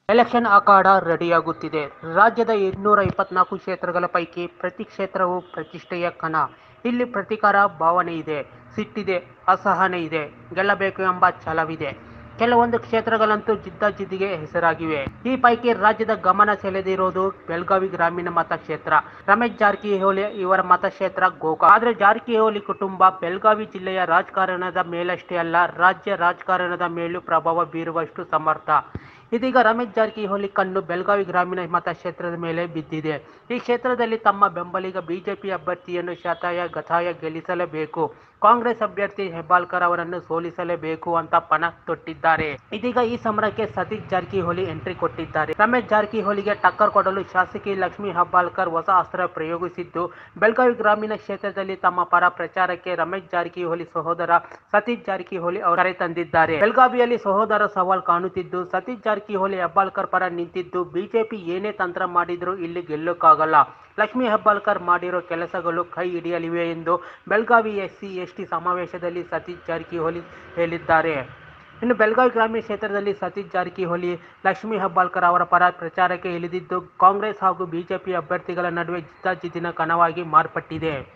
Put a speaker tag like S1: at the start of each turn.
S1: election ಅಖಾಡ ರೆಡಿಯಾಗುತ್ತಿದೆ ರಾಜ್ಯದ ಇನ್ನೂರ ಇಪ್ಪತ್ನಾಲ್ಕು ಕ್ಷೇತ್ರಗಳ ಪೈಕಿ ಪ್ರತಿ ಕ್ಷೇತ್ರವೂ ಪ್ರತಿಷ್ಠೆಯ ಕಣ ಇಲ್ಲಿ ಪ್ರತೀಕಾರ ಭಾವನೆ ಇದೆ ಸಿಟ್ಟಿದೆ ಅಸಹನೆ ಇದೆ ಗೆಲ್ಲಬೇಕು ಎಂಬ ಛಲವಿದೆ ಕೆಲವೊಂದು ಕ್ಷೇತ್ರಗಳಂತೂ ಜಿದ್ದಾಜಿದ್ದಿಗೆ ಹೆಸರಾಗಿವೆ ಈ ಪೈಕಿ ರಾಜ್ಯದ ಗಮನ ಸೆಳೆದಿರೋದು ಬೆಳಗಾವಿ ಗ್ರಾಮೀಣ ಮತಕ್ಷೇತ್ರ ರಮೇಶ್ ಜಾರಕಿಹೊಳಿ ಇವರ ಮತಕ್ಷೇತ್ರ ಗೋಕಾ ಆದ್ರೆ ಜಾರಕಿಹೊಳಿ ಕುಟುಂಬ ಬೆಳಗಾವಿ ಜಿಲ್ಲೆಯ ರಾಜಕಾರಣದ ಮೇಲಷ್ಟೇ ಅಲ್ಲ ರಾಜ್ಯ ರಾಜಕಾರಣದ ಮೇಲೂ ಪ್ರಭಾವ ಬೀರುವಷ್ಟು ಸಮರ್ಥ ಇದೀಗ ರಮೇಶ್ ಜಾರಕಿಹೊಳಿ ಕಣ್ಣು ಬೆಳಗಾವಿ ಗ್ರಾಮೀಣ ಮತಕ್ಷೇತ್ರದ ಮೇಲೆ ಬಿದ್ದಿದೆ ಈ ಕ್ಷೇತ್ರದಲ್ಲಿ ತಮ್ಮ ಬೆಂಬಲಿಗ ಬಿಜೆಪಿ ಅಭ್ಯರ್ಥಿಯನ್ನು ಶತಾಯ ಗತಾಯ ಗೆಲ್ಲಿಸಲೇಬೇಕು ಕಾಂಗ್ರೆಸ್ ಅಭ್ಯರ್ಥಿ ಹೆಬ್ಬಾಳ್ಕರ್ ಅವರನ್ನು ಸೋಲಿಸಲೇಬೇಕು ಅಂತ ಪಣ ತೊಟ್ಟಿದ್ದಾರೆ ಇದೀಗ ಈ ಸಮರಕ್ಕೆ ಸತೀಶ್ ಜಾರಕಿಹೊಳಿ ಎಂಟ್ರಿ ಕೊಟ್ಟಿದ್ದಾರೆ ರಮೇಶ್ ಜಾರಕಿಹೊಳಿಗೆ ಟಕ್ಕರ್ ಕೊಡಲು ಶಾಸಕಿ ಲಕ್ಷ್ಮೀ ಹೆಬ್ಬಾಳ್ಕರ್ ಹೊಸ ಅಸ್ತ್ರ ಪ್ರಯೋಗಿಸಿದ್ದು ಬೆಳಗಾವಿ ಗ್ರಾಮೀಣ ಕ್ಷೇತ್ರದಲ್ಲಿ ತಮ್ಮ ಪರ ಪ್ರಚಾರಕ್ಕೆ ರಮೇಶ್ ಜಾರಕಿಹೊಳಿ ಸಹೋದರ ಸತೀಶ್ ಜಾರಕಿಹೊಳಿ ಅವರು ಕರೆ ತಂದಿದ್ದಾರೆ ಬೆಳಗಾವಿಯಲ್ಲಿ ಸಹೋದರ ಸವಾಲ್ ಕಾಣುತ್ತಿದ್ದು ಸತೀಶ್ ಜಾರಕಿಹೊಳಿ ಹೆಬ್ಬಾಳ್ಕರ್ ಪರ ನಿಂತಿದ್ದು ಬಿಜೆಪಿ ಏನೇ ತಂತ್ರ ಮಾಡಿದ್ರೂ ಇಲ್ಲಿ ಗೆಲ್ಲೋಕ್ಕಾಗಲ್ಲ ಲಕ್ಷ್ಮೀ ಹೆಬ್ಬಾಳ್ಕರ್ ಮಾಡಿರೋ ಕೆಲಸಗಳು ಕೈ ಹಿಡಿಯಲಿವೆ ಎಂದು ಬೆಳಗಾವಿ ಎಸ್ಸಿ ಎಸ್ಟಿ ಸಮಾವೇಶದಲ್ಲಿ ಸತೀಶ್ ಜಾರಕಿಹೊಳಿ ಹೇಳಿದ್ದಾರೆ ಇನ್ನು ಬೆಳಗಾವಿ ಗ್ರಾಮೀಣ ಕ್ಷೇತ್ರದಲ್ಲಿ ಸತೀಶ್ ಜಾರಕಿಹೊಳಿ ಲಕ್ಷ್ಮೀ ಹೆಬ್ಬಾಳ್ಕರ್ ಅವರ ಪರ ಪ್ರಚಾರಕ್ಕೆ ಇಳಿದಿದ್ದು ಕಾಂಗ್ರೆಸ್ ಹಾಗೂ ಬಿಜೆಪಿ ಅಭ್ಯರ್ಥಿಗಳ ನಡುವೆ ಜಿದ್ದಾಜಿದ್ದಿನ ಕಣವಾಗಿ ಮಾರ್ಪಟ್ಟಿದೆ